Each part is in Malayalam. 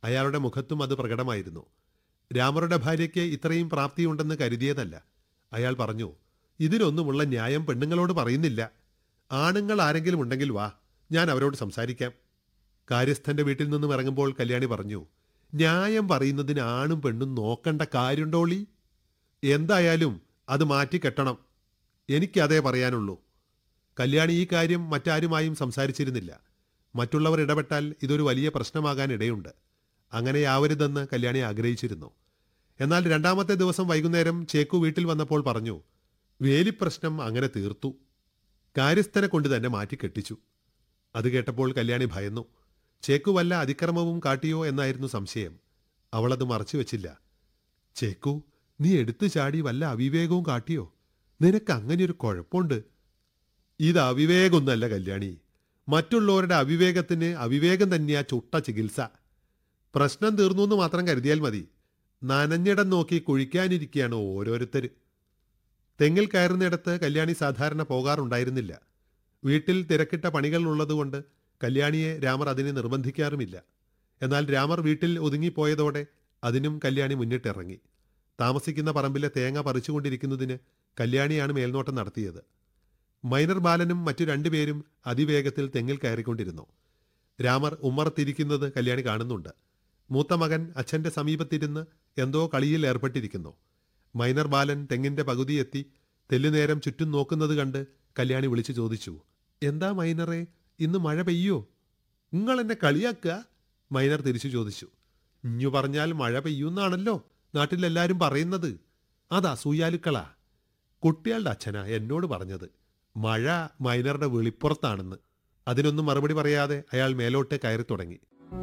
അയാളുടെ മുഖത്തും അത് പ്രകടമായിരുന്നു രാമറുടെ ഭാര്യയ്ക്ക് ഇത്രയും പ്രാപ്തിയുണ്ടെന്ന് കരുതിയതല്ല അയാൾ പറഞ്ഞു ഇതിനൊന്നുമുള്ള ന്യായം പെണ്ണുങ്ങളോട് പറയുന്നില്ല ആണുങ്ങൾ ആരെങ്കിലും ഉണ്ടെങ്കിൽ വാ ഞാൻ അവരോട് സംസാരിക്കാം കാര്യസ്ഥന്റെ വീട്ടിൽ നിന്നും ഇറങ്ങുമ്പോൾ കല്യാണി പറഞ്ഞു ന്യായം പറയുന്നതിന് ആണും പെണ്ണും നോക്കണ്ട കാര്യമുണ്ടോളി എന്തായാലും അത് മാറ്റി കെട്ടണം എനിക്കതേ പറയാനുള്ളൂ കല്യാണി ഈ കാര്യം മറ്റാരുമായും സംസാരിച്ചിരുന്നില്ല മറ്റുള്ളവർ ഇടപെട്ടാൽ ഇതൊരു വലിയ പ്രശ്നമാകാൻ ഇടയുണ്ട് അങ്ങനെയാവരുതെന്ന് കല്യാണി ആഗ്രഹിച്ചിരുന്നു എന്നാൽ രണ്ടാമത്തെ ദിവസം വൈകുന്നേരം ചേക്കു വീട്ടിൽ വന്നപ്പോൾ പറഞ്ഞു വേലിപ്രശ്നം അങ്ങനെ തീർത്തു കാര്യസ്ഥനെ കൊണ്ട് തന്നെ മാറ്റി കെട്ടിച്ചു അത് കേട്ടപ്പോൾ കല്യാണി ഭയന്നു ചേക്കു വല്ല അതിക്രമവും കാട്ടിയോ എന്നായിരുന്നു സംശയം അവളത് മറച്ചു വെച്ചില്ല ചേക്കു നീ എടുത്തു ചാടി വല്ല അവിവേകവും കാട്ടിയോ നിനക്ക് അങ്ങനെയൊരു കുഴപ്പമുണ്ട് ഇത് അവിവേകൊന്നല്ല കല്യാണി മറ്റുള്ളവരുടെ അവിവേകത്തിന് അവിവേകം തന്നെയാ ചുട്ട ചികിത്സ പ്രശ്നം തീർന്നു എന്ന് മാത്രം കരുതിയാൽ മതി നനഞ്ഞിടം നോക്കി കുഴിക്കാനിരിക്കുകയാണ് ഓരോരുത്തർ തെങ്ങിൽ കയറുന്നിടത്ത് കല്യാണി സാധാരണ പോകാറുണ്ടായിരുന്നില്ല വീട്ടിൽ തിരക്കിട്ട പണികൾ ഉള്ളതുകൊണ്ട് കല്യാണിയെ രാമർ അതിനെ നിർബന്ധിക്കാറുമില്ല എന്നാൽ രാമർ വീട്ടിൽ ഒതുങ്ങിപ്പോയതോടെ അതിനും കല്യാണി മുന്നിട്ടിറങ്ങി താമസിക്കുന്ന പറമ്പിലെ തേങ്ങ പറിച്ചുകൊണ്ടിരിക്കുന്നതിന് കല്യാണിയാണ് മേൽനോട്ടം നടത്തിയത് മൈനർ ബാലനും മറ്റു രണ്ടുപേരും അതിവേഗത്തിൽ തെങ്ങിൽ കയറിക്കൊണ്ടിരുന്നു രാമർ ഉമ്മറത്തിരിക്കുന്നത് കല്യാണി കാണുന്നുണ്ട് മൂത്ത മകൻ അച്ഛന്റെ സമീപത്തിരുന്ന് എന്തോ കളിയിൽ ഏർപ്പെട്ടിരിക്കുന്നു മൈനർ ബാലൻ തെങ്ങിന്റെ പകുതി എത്തി തെല്ലുനേരം ചുറ്റും നോക്കുന്നത് കണ്ട് കല്യാണി വിളിച്ചു ചോദിച്ചു എന്താ മൈനറെ ഇന്ന് മഴ പെയ്യോ നിങ്ങൾ എന്നെ കളിയാക്കുക മൈനർ തിരിച്ചു ചോദിച്ചു ഇഞ്ഞു പറഞ്ഞാൽ മഴ പെയ്യുന്നാണല്ലോ നാട്ടിലെല്ലാരും പറയുന്നത് അത് അസൂയാലുക്കളാ കുട്ടികളുടെ അച്ഛനാ എന്നോട് പറഞ്ഞത് മഴ മൈനറുടെ വെളിപ്പുറത്താണെന്ന് അതിനൊന്നും മറുപടി പറയാതെ അയാൾ മേലോട്ട് കയറി തുടങ്ങി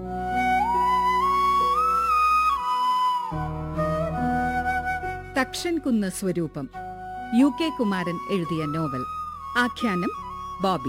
തക്ഷൻ കുന്ന് സ്വരൂപം യു കെ കുമാരൻ എഴുതിയ നോവൽ ആഖ്യാനം ബോബി